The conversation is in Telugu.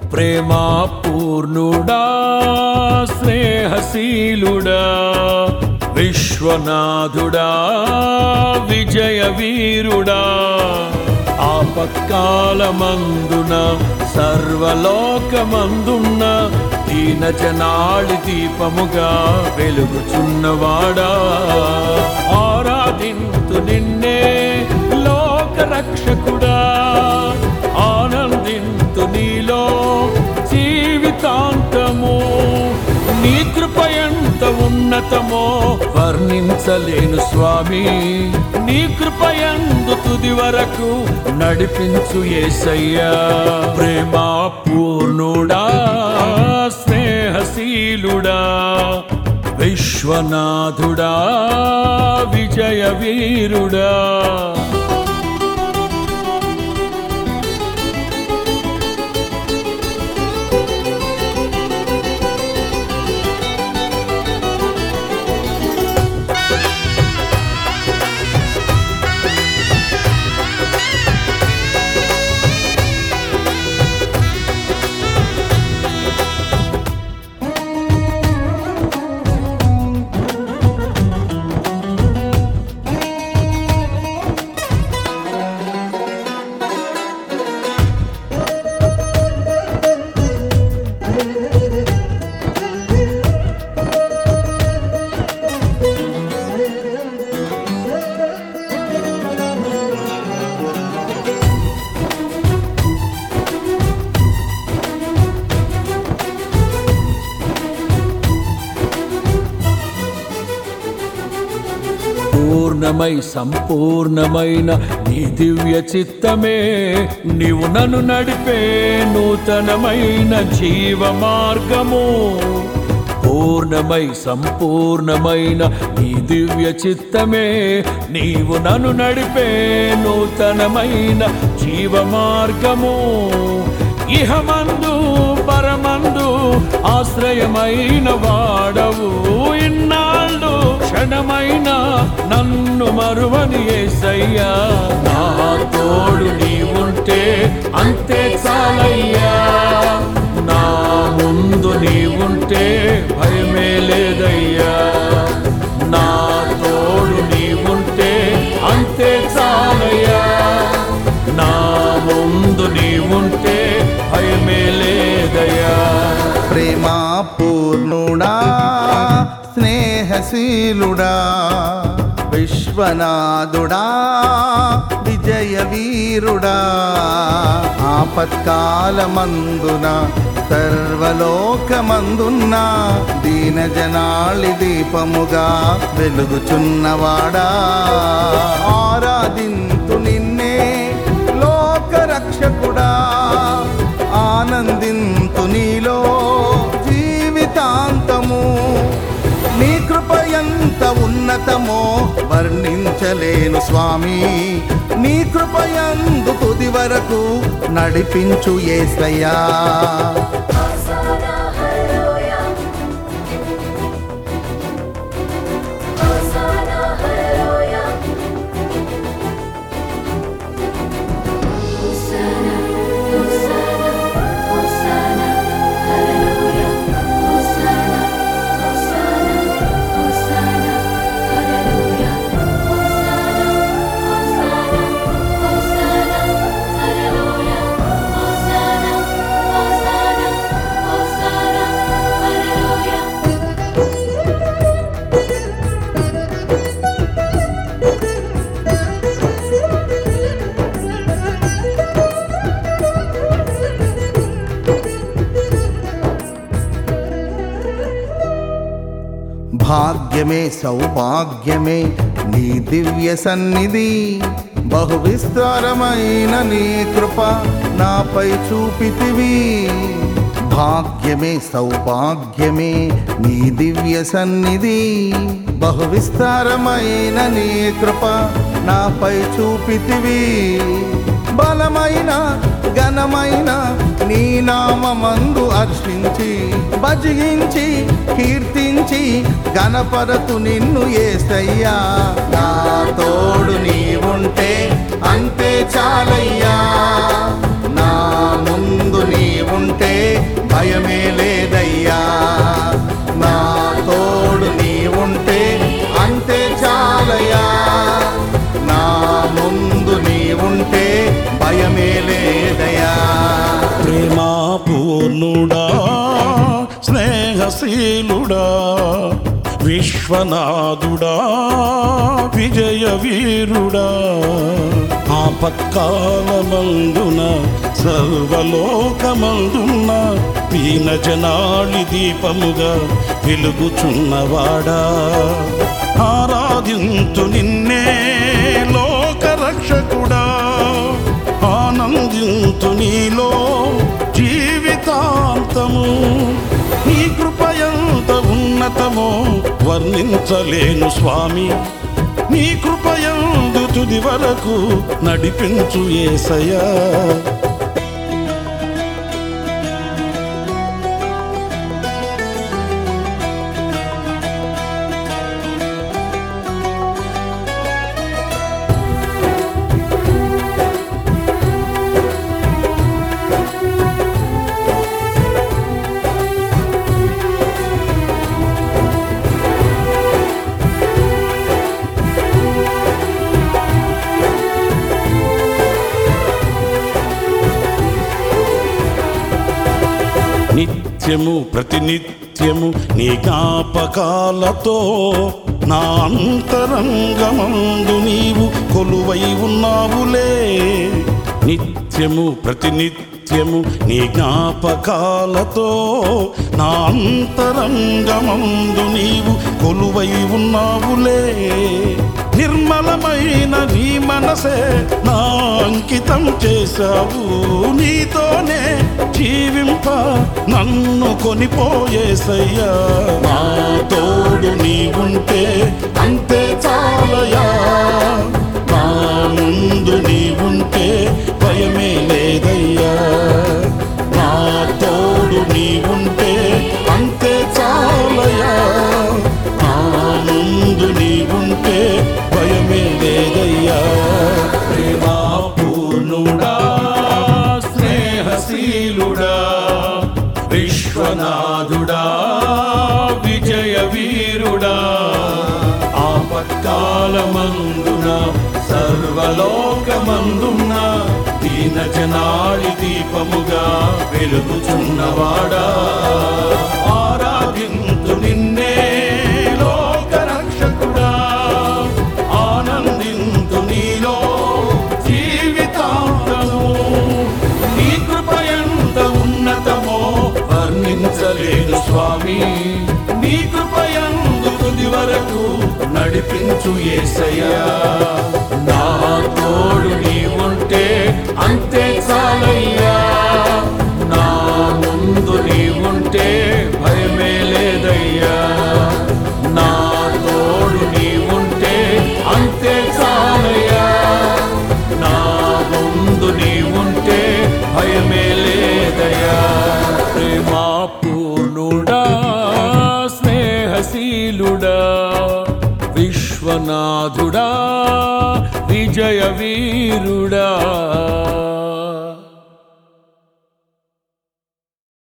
ప్రేమా పూర్ణుడా స్నేహశీలుడా విశ్వనాథుడా విజయ వీరుడా ఆపత్కాలమందున సర్వలోకమందున్న దీన జనాళి దీపముగా వెలుగుచున్నవాడా ఆరాధింతు నిన్నే లోక రక్షకుడా ఆనందింతు నీలో జీవితాంతము నీ కృప ఎంత ఉన్నతమో వర్ణించలేను స్వామి నీ కృప ఎందు తుది వరకు నడిపించు ఏసయ్యా ప్రేమా పూర్ణుడా స్నేహశీలుడా విశ్వనాథుడా విజయ వీరుడా పూర్ణమై సంపూర్ణమైన నీ దివ్య చిత్తమే నీవు నన్ను నడిపే నూతనమైన జీవ మార్గము పూర్ణమై సంపూర్ణమైన నీ దివ్య చిత్తమే నీవు నన్ను నడిపే నూతనమైన జీవ మార్గము ఇహమందు పరమందు ఆశ్రయమైన వాడవు ఇన్నాళ్ళు క్షణమైన నన్ను మరువని ఏసయ్యా నా తోడు నీవుంటే అంతే చాలయ్యా నా ముందు నీవుంటే భయమే లేదయ్యా నా తోడు నీవుంటే అంతే చాలయ్యా నా ముందు నీవుంటే భయమే లేదయ్యా ప్రేమా పూర్ణుడా స్నేహశీలుడా విశ్వనాథుడా విజయ వీరుడా ఆపత్కాలమందున సర్వలోకమందున్న దీన జనాళి దీపముగా వెలుగుచున్నవాడా ఆరాధింతు నిన్నే లోక రక్షకుడా ఆనందింతు నీలో జీవితాంతము నీ కృప ఎంత ఉన్నతమో వర్ణించలేను స్వామి నీ కృప ఎందు తుది వరకు నడిపించు ఏసయ్యా Hosanna, hallelujah. Hosanna, hallelujah. Hosanna, Hosanna, Hosanna, hallelujah. Hosanna, Hosanna, Hosanna, hallelujah. Hosanna, Hosanna, Hosanna, hallelujah. Hosanna, Hosanna, Hosanna, hallelujah. భాగ్యమే సౌభాగ్యమే నీ దివ్య సన్నిధి బహు విస్తారమైన నీ కృప నాపై చూపితివి భాగ్యమే సౌభాగ్యమే నీ దివ్య సన్నిధి బహు విస్తారమైన నీ కృప నాపై చూపితివి బలమైన ఘనమైన నీ నామందు అర్చించి భజించి కీర్తించి గణపరతు నిన్ను ఏసయ్యా నా తోడు నీవుంటే అంతే చాలయ్యా నా ముందు నీవుంటే భయమే లేదయ్యా నా తోడు నీ ఉంటే అంతే చాలయ్యా నా ముందు నీ ఉంటే భయమే లేదయ్యా ప్రేమా పూర్ణుడా స్నేహశీలుడా విశ్వనాథుడా విజయ వీరుడా ఆపత్కాలమందున సర్వలోకమందున పీన జనాళి దీపముగా వెలుగుచున్నవాడా ఆరాధింతు నిన్నే లోకరక్షకుడా ఆనందింతు నీలో జీవితాంతము నీ కృపయంత ఉన్నతమో వర్ణించలేను స్వామి నీ కృపయందు తుది వరకు నడిపించు ఏసయ్యా నిత్యము ప్రతినిత్యము నీ జ్ఞాపకాలతో నా అంతరంగమందు నీవు కొలువై ఉన్నావులే నిత్యము ప్రతినిత్యము నీ జ్ఞాపకాలతో నా అంతరంగమందు నీవు కొలువై ఉన్నావులే నిర్మలమైన నీ మనసే నా అంకితం చేశావు నీతోనే జీవింప నన్ను కొనిపోయేసయ్యా నా తోడు నీ ఉంటే అంతే చాలయా నా ముందు నీ ఉంటే భయమే లేదయ్యా నా తోడు నీ ఉంటే అంతే చాలయా నా ముందు నీ ఉంటే భయమే లేదయ్యా ప్రేమా పూర్ణుడా స్నేహశీలుడా విశ్వనాథుడా విజయ వీరుడా ఆపత్కాలమందున సర్వలోకమందున దీన జనాళి దీపముగా వెలుగుచున్నవాడా ఆరాధింతు నిన్నే లోకరక్షకుడా ఆనందింతు నీలో జీవితాంతము నీ కృపయంత ఉన్నతమో వర్ణించలేదు స్వామి నీ కృపయందు తుది వరకు నడిపించు ఏసయ్యా నా తోడు నీ ఉంటే అంతే చాలయ్యా నా ముందు నీ ఉంటే భయమే లేదయ్యా నా తోడు నీ ఉంటే అంతే చాలయ్యా నా ముందు నీ ఉంటే భయమే లేదయ్యా ప్రేమా పూర్ణుడా స్నేహశీలుడా విశ్వనాథుడా విజయ వీరుడా